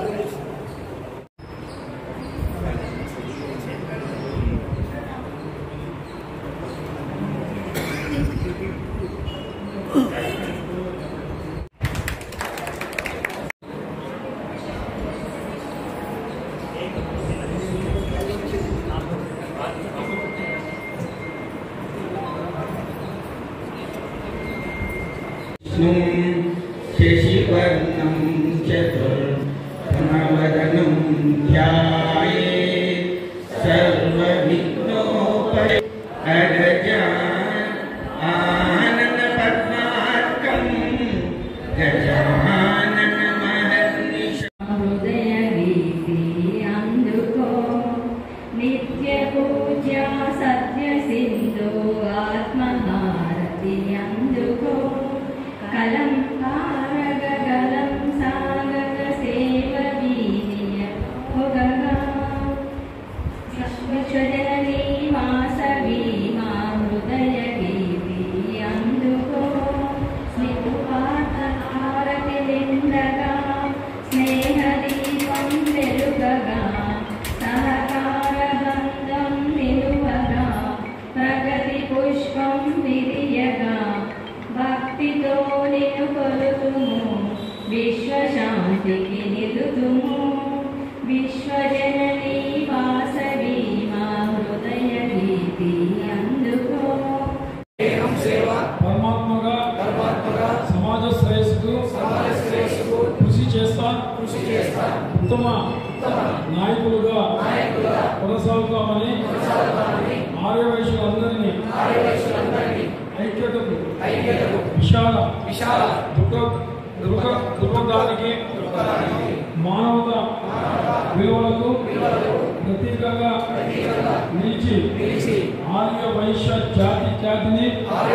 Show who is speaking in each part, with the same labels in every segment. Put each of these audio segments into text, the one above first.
Speaker 1: శశివర్ణం చతుర్వదనం ధ్యాయే సర్వవిఘ్నోపరి అగజా ఆనన పద్మార్కం గజానన మహర్నిశ
Speaker 2: హృదయ గీతి అందుకో నిత్య పూజ సత్య సింధు ఆత్మహారతి అందుకో కలం కారగలం సాగర సేవ వీర్య భోగగా విశ్వజననీ వాసవి మా హృదయ గీతి అందుకో స్నిగ్ధార్థ హారతి నిండగా స్నేహదీపం వెలుగగా సహకార బంధం నిలువగా ప్రగతి పుష్పం విరియగా భక్తితో నిన్ను కొలుతుము విశ్వశాంతికి నిలుతుము విశ్వజననీ వాసవి మా హృదయ గీతి అందుకో
Speaker 3: పరమాత్మగా సమాజ శ్రేయస్సుకు కృషి చేస్తా ఉత్తమ నాయకులుగా కొనసాగుతామని ఆర్యవైశ్యులందరినీ ఐక్యతకు విశాల దుఃఖ దుఃఖ దృక్పథానికి మానవత విలువలకు ప్రతీకంగా నిలిచి ఆర్య వైశ్య జాతి ఖ్యాతిని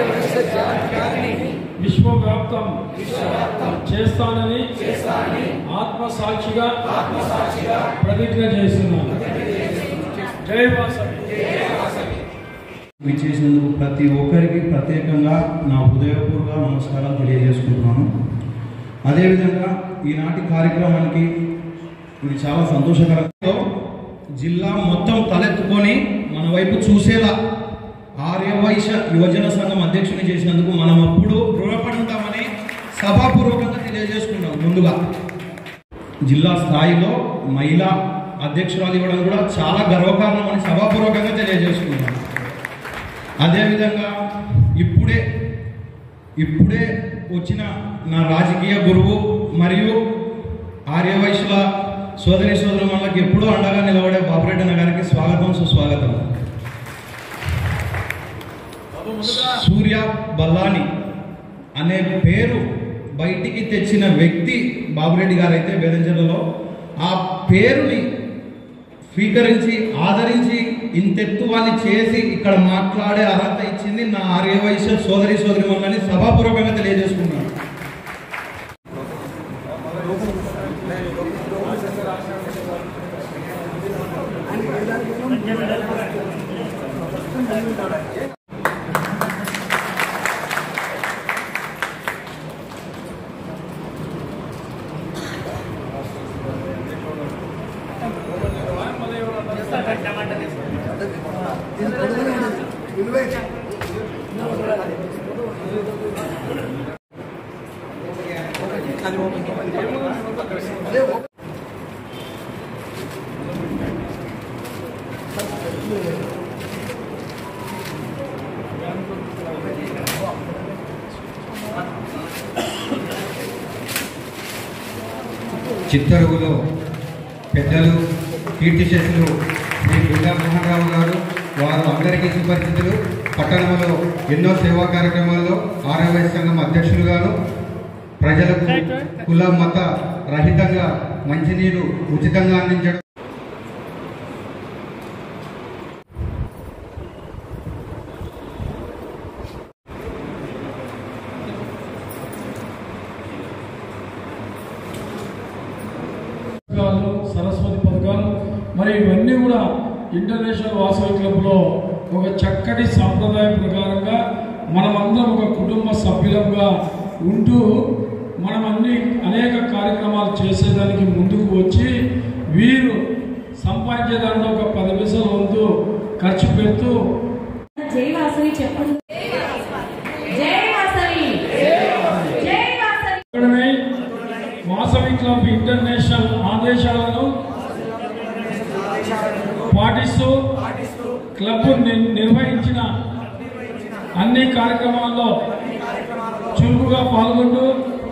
Speaker 3: విశ్వవ్యాప్తం చేస్తానని ఆత్మ సాక్షిగా ప్రతిజ్ఞ చేస్తున్నాను జై వాసవి
Speaker 4: విచ్చేసినందుకు ప్రతి ఒక్కరికి ప్రత్యేకంగా నా హృదయపూర్వక నమస్కారాలు తెలియజేసుకుంటున్నాను అదేవిధంగా ఈనాటి కార్యక్రమానికి ఇది చాలా సంతోషకరంతో జిల్లా మొత్తం తలెత్తుకొని మన వైపు చూసేలా ఆర్యవైశ్య యువజన సంఘం అధ్యక్షుని చేసినందుకు మనం అప్పుడు రుణపడి ఉంటామని సభాపూర్వకంగా తెలియజేసుకున్నాం ముందుగా జిల్లా స్థాయిలో మహిళా అధ్యక్షురాలు ఇవ్వడం కూడా చాలా గర్వకారణం అని సభాపూర్వకంగా తెలియజేసుకున్నాం అదేవిధంగా ఇప్పుడే ఇప్పుడే వచ్చిన నా రాజకీయ గురువు మరియు ఆర్యవైశ్యుల సోదరి సోదరులకు ఎప్పుడూ అండగా నిలబడే బాబురెడ్డి అన్న గారికి స్వాగతం సుస్వాగతం సూర్య బల్లాని అనే పేరు బయటికి తెచ్చిన వ్యక్తి బాబురెడ్డి గారు అయితే బేదంచెర్లలో ఆ పేరుని స్వీకరించి ఆదరించి ఇంతెత్తువాన్ని చేసి ఇక్కడ మాట్లాడే అర్హత ఇచ్చింది నా ఆర్యవైశ్య సోదరి సోదరి మమ్మల్ని సభాపూర్వకంగా తెలియజేసుకున్నాను
Speaker 5: చిత్తరుగులో పెద్దలు కీర్తిశేషులు శ్రీ బిర్లా మోహన్ రావు గారు వారు అందరికీ సుపరిచితులు పట్టణంలో ఎన్నో సేవా కార్యక్రమాల్లో ఆర్యవై సంఘం అధ్యక్షులుగాను ప్రజలకు కుల మత రహితంగా మంచినీరు ఉచితంగా అందించడం
Speaker 3: పథకాలు సరస్వతి పథకాలు మరి ఇవన్నీ కూడా ఇంటర్నేషనల్ వాసవి క్లబ్లో ఒక చక్కటి సాంప్రదాయం ప్రకారంగా మనమందరం ఒక కుటుంబ సభ్యులంగా ఉంటూ మనం అన్ని అనేక కార్యక్రమాలు చేసేదానికి ముందుకు వచ్చి చెబుతూ
Speaker 2: జై వాసవి చెప్పండి జై వాసవి జై వాసవి
Speaker 3: ఇక్కడనే వాసవి క్లబ్ ఇంటర్నేషనల్ ఆదేశాలను పాటిస్తూ క్లబ్ ని- నిర్వహించిన అన్ని కార్యక్రమాల్లో చురుకుగా పాల్గొంటూ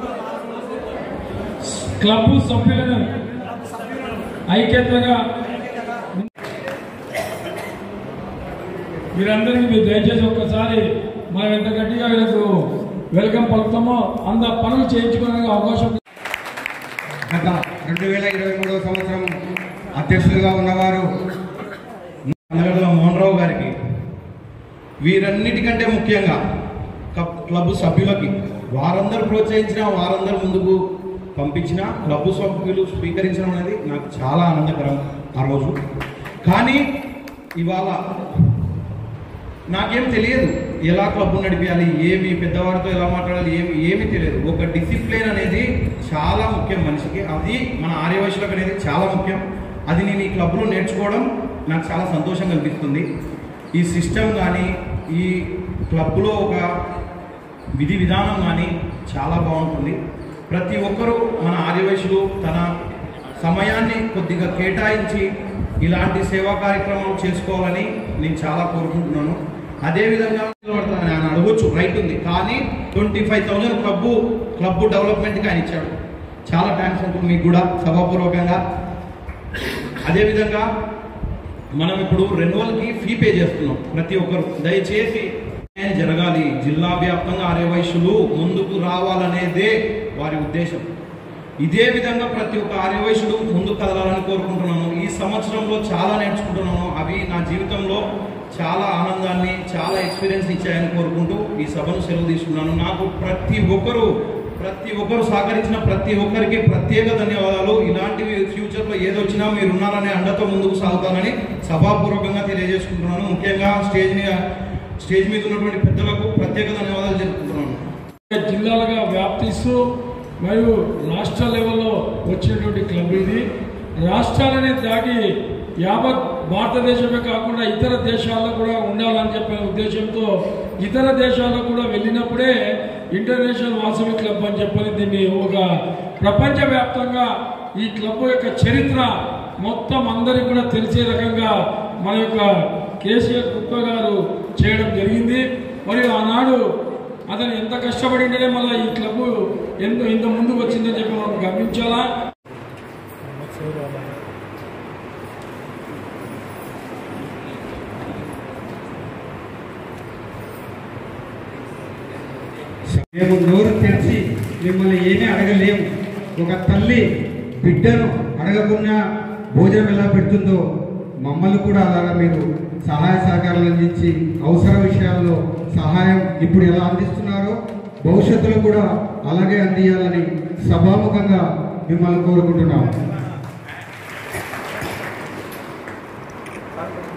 Speaker 3: క్లబ్ సభ్యులను ఐక్యతగా వీరందరికీ మీరు దయచేసి ఒక్కసారి మనం ఎంత గట్టిగా వీళ్ళకు వెల్కమ్ పలుకుతామో అంత పనులు చేయించుకోవడానికి అవకాశం
Speaker 5: గత రెండు వేల ఇరవై మూడవ సంవత్సరం అధ్యక్షులుగా ఉన్నవారు
Speaker 4: నగరంలో మోహన్ రావు గారికి వీరన్నిటికంటే ముఖ్యంగా కప్- క్లబ్ సభ్యులకి వారందరూ ప్రోత్సహించిన వారందరూ ముందుకు పంపించిన క్లబ్ సభ్యులు స్వీకరించడం అనేది నాకు చాలా ఆనందకరం ఆ రోజు కానీ ఇవాళ నాకేం తెలియదు ఎలా క్లబ్ నడిపించాలి ఏమి పెద్దవారితో ఎలా మాట్లాడాలి ఏమి ఏమి తెలియదు ఒక డిసిప్లిన్ అనేది చాలా ముఖ్యం మనిషికి అది మన ఆర్యవైశ్యులకు అనేది చాలా ముఖ్యం అది నేను ఈ క్లబ్లో నేర్చుకోవడం నాకు చాలా సంతోషం కల్పిస్తుంది ఈ సిస్టమ్ కానీ ఈ క్లబ్లో ఒక విధి విధానం కానీ చాలా బాగుంటుంది ప్రతి ఒక్కరూ మన ఆర్యవైశ్యులు తన సమయాన్ని కొద్దిగా కేటాయించి ఇలాంటి సేవా కార్యక్రమాలు చేసుకోవాలని నేను చాలా కోరుకుంటున్నాను అదేవిధంగా నిలబడతానని ఆయన అడగొచ్చు రైట్ ఉంది కానీ twenty five thousand club club డెవలప్మెంట్కి ఆయన ఇచ్చాడు చాలా థ్యాంక్స్ ఉంటుంది మీకు కూడా సభాపూర్వకంగా అదేవిధంగా మనం ఇప్పుడు రెన్యువల్కి ఫీ పే చేస్తున్నాం ప్రతి ఒక్కరు దయచేసి న్యాయం జరగాలి జిల్లా వ్యాప్తంగా ఆర్యవైశ్యులు ముందుకు రావాలనేదే వారి ఉద్దేశం ఇదే విధంగా ప్రతి ఒక్క ఆర్యవైశ్యుడు ముందుకు కదలాలని కోరుకుంటున్నాను ఈ సంవత్సరంలో చాలా నేర్చుకుంటున్నాను అవి నా జీవితంలో చాలా ఆనందాన్ని చాలా ఎక్స్పీరియన్స్ ఇచ్చాయని కోరుకుంటూ ఈ సభను సెలవు తీసుకున్నాను నాకు ప్రతి ఒక్కరూ ప్రతి ఒక్కరు సహకరించిన ప్రతి ఒక్కరికి ప్రత్యేక ధన్యవాదాలు ఇలాంటివి ఫ్యూచర్లో ఏది వచ్చినా మీరు ఉన్నారనే అండతో ముందుకు సాగుతానని సభాపూర్వకంగా తెలియజేసుకుంటున్నాను ముఖ్యంగా స్టేజ్ మీద స్టేజ్ మీద ఉన్నటువంటి పెద్దలకు ప్రత్యేక ధన్యవాదాలు తెలుపుతున్నాను
Speaker 3: జిల్లాలుగా వ్యాప్తిస్తూ మరియు రాష్ట్ర లెవెల్లో వచ్చినటువంటి క్లబ్ ఇది రాష్ట్రాలనే దాటి యావత్ భారతదేశమే కాకుండా ఇతర దేశాల్లో కూడా ఉండాలని చెప్పే ఉద్దేశంతో ఇతర దేశాల్లో కూడా వెళ్ళినప్పుడే ఇంటర్నేషనల్ వాసవి క్లబ్ అని చెప్పని దీన్ని ఒక ప్రపంచవ్యాప్తంగా ఈ క్లబ్ యొక్క చరిత్ర మొత్తం అందరికీ కూడా తెలిసే రకంగా మన యొక్క కేసీఆర్ కుప్ప గారు చేయడం జరిగింది మరియు ఆనాడు అతను ఎంత కష్టపడింటేనే మళ్ళీ ఈ క్లబ్ ఎంత ఇంత ముందుకు వచ్చిందని చెప్పి మనం గమనించాలా
Speaker 5: మేము నోరు తెరిచి మిమ్మల్ని ఏమీ అడగలేము ఒక తల్లి బిడ్డను అడగకుండా భోజనం ఎలా పెడుతుందో మమ్మల్ని కూడా అలాగా మీరు సహాయ సహకారాలు అందించి అవసర విషయాల్లో సహాయం ఇప్పుడు ఎలా అందిస్తున్నారో భవిష్యత్తులో కూడా అలాగే అందియాలని సభాముఖంగా మిమ్మల్ని కోరుకుంటున్నాము